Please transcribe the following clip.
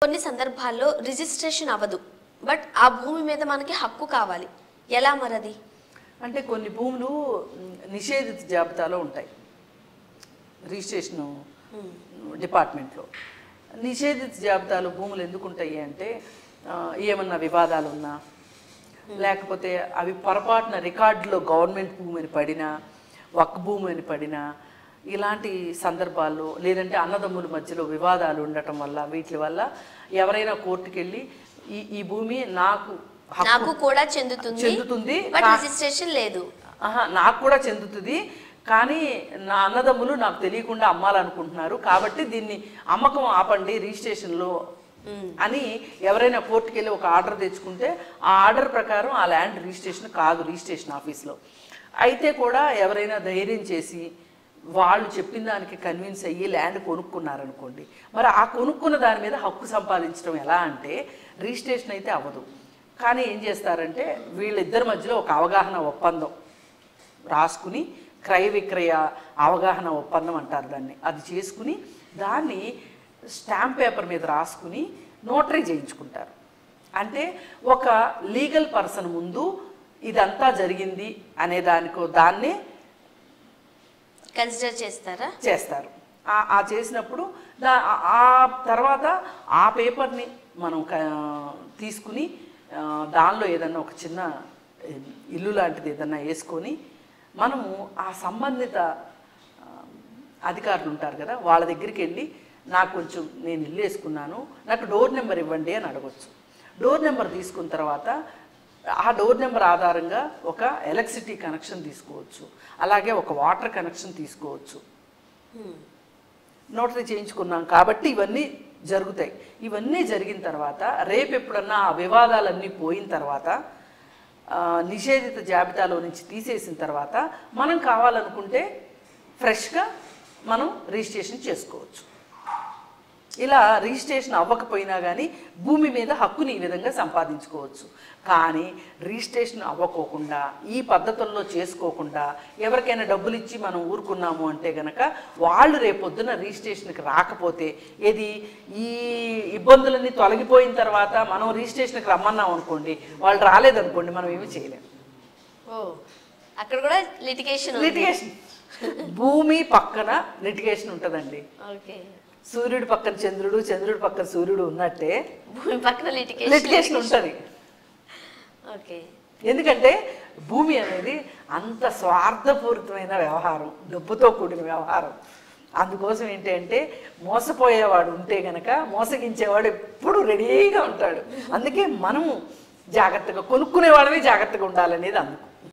కొన్ని సందర్భాల్లో రిజిస్ట్రేషన్ అవ్వదు బట్ ఆ భూమి మీద మనకి హక్కు కావాలి ఎలా మరది అంటే కొన్ని భూములు మ్, నిషేధిత జాబితాలో ఉంటాయి రిజిస్ట్రేషన్ డిపార్ట్మెంట్లో నిషేధిత జాబితాలో భూములు ఎందుకు ఉంటాయి అంటే ఆ, ఏమన్నా వివాదాలు ఉన్నా లేకపోతే అవి పొరపాటున రికార్డులో గవర్నమెంట్ భూమి అని పడినా వక్ భూమి అని పడినా ఇలాంటి సందర్భాల్లో లేదంటే అన్నదమ్ముల మధ్యలో వివాదాలు ఉండటం వల్ల వీటి వల్ల ఎవరైనా కోర్టుకు వెళ్ళి ఈ ఈ భూమి నాకు హక్కు నాకు కూడా చెందుతుంది చెందుతుంది బట్ కా- రిజిస్ట్రేషన్ లేదు ఆహా, నాకు కూడా చెందుతుంది కానీ నా అన్నదమ్ములు నాకు తెలియకుండా అమ్మాలనుకుంటున్నారు కాబట్టి దీన్ని అమ్మకం ఆపండి రిజిస్ట్రేషన్లో అని ఎవరైనా కోర్టుకి వెళ్ళి ఒక ఆర్డర్ తెచ్చుకుంటే ఆ ఆర్డర్ ప్రకారం ఆ ల్యాండ్ రిజిస్ట్రేషన్ కాదు రిజిస్ట్రేషన్ ఆఫీస్లో అయితే కూడా ఎవరైనా ధైర్యం చేసి వాళ్ళు చెప్పిన దానికి కన్విన్స్ అయ్యి ల్యాండ్ కొనుక్కున్నారనుకోండి మరి ఆ కొనుక్కున్న దాని మీద హక్కు సంపాదించడం ఎలా అంటే రిజిస్ట్రేషన్ అయితే అవ్వదు కానీ ఏం చేస్తారంటే వీళ్ళిద్దరి మధ్యలో ఒక అవగాహన ఒప్పందం రాసుకుని క్రయ విక్రయ అవగాహన ఒప్పందం అంటారు దాన్ని అది చేసుకుని దాన్ని స్టాంప్ పేపర్ మీద రాసుకుని నోటరీ చేయించుకుంటారు అంటే ఒక లీగల్ పర్సన్ ముందు ఇదంతా జరిగింది అనే దానికో దాన్నే కన్సిడర్ చేస్తారా చేస్తారు ఆ- ఆ చేసినప్పుడు దా ఆ- ఆ తర్వాత ఆ పేపర్ని మనం క- తీసుకుని ఆ, దానిలో ఏదన్నా ఒక చిన్న ఏ, ఇల్లు లాంటిది ఏదన్నా వేసుకొని మనము ఆ సంబంధిత ఆ, అధికారులు ఉంటారు కదా వాళ్ళ దగ్గరికి వెళ్ళి నాకు కొంచెం నేను ఇల్లు వేసుకున్నాను నాకు డోర్ నెంబర్ ఇవ్వండి అని అడగొచ్చు డోర్ నెంబర్ తీసుకున్న తర్వాత ఆ డోర్ నెంబర్ ఆధారంగా ఒక ఎలక్ట్రిసిటీ కనెక్షన్ తీసుకోవచ్చు అలాగే ఒక వాటర్ కనెక్షన్ తీసుకోవచ్చు నోటరీ చేయించుకున్నాం కాబట్టి ఇవన్నీ జరుగుతాయి ఇవన్నీ జరిగిన తర్వాత రేపు ఎప్పుడన్నా ఆ వివాదాలన్నీ పోయిన తర్వాత ఆ, నిషేధిత జాబితాలో నుంచి తీసేసిన తర్వాత మనం కావాలనుకుంటే ఫ్రెష్గా మనం రిజిస్ట్రేషన్ చేసుకోవచ్చు ఇలా రిజిస్ట్రేషన్ అవ్వకపోయినా కానీ భూమి మీద హక్కుని ఈ విధంగా సంపాదించుకోవచ్చు కానీ రిజిస్ట్రేషన్ అవ్వకోకుండా ఈ పద్ధతుల్లో చేసుకోకుండా ఎవరికైనా డబ్బులు ఇచ్చి మనం ఊరుకున్నాము అంటే గనక వాళ్ళు రేపొద్దున రిజిస్ట్రేషన్కి రాకపోతే ఏది ఈ ఇబ్బందులన్నీ తొలగిపోయిన తర్వాత మనం రిజిస్ట్రేషన్కి రమ్మన్నాం అనుకోండి వాళ్ళు రాలేదనుకోండి మనం ఏమీ చేయలేము ఓ అక్కడ కూడా లిటిగేషన్ లిటిగేషన్ భూమి పక్కన లిటిగేషన్ ఉంటుందండి ఓకే సూర్యుడి పక్కన చంద్రుడు చంద్రుడి పక్కన సూర్యుడు ఉన్నట్టే భూమి పక్కన లిటిగేషన్ లిటిగేషన్ ఉంటుంది ఓకే ఎందుకంటే భూమి అనేది అంత స్వార్థపూరితమైన వ్యవహారం డబ్బుతో కూడిన వ్యవహారం అందుకోసం ఏంటంటే మోసపోయేవాడు ఉంటే గనక మోసగించేవాడు ఎప్పుడు రెడీగా ఉంటాడు అందుకే మనము జాగ్రత్తగా కొనుక్కునే వాళ్ళమే జాగ్రత్తగా ఉండాలనేది అందుకు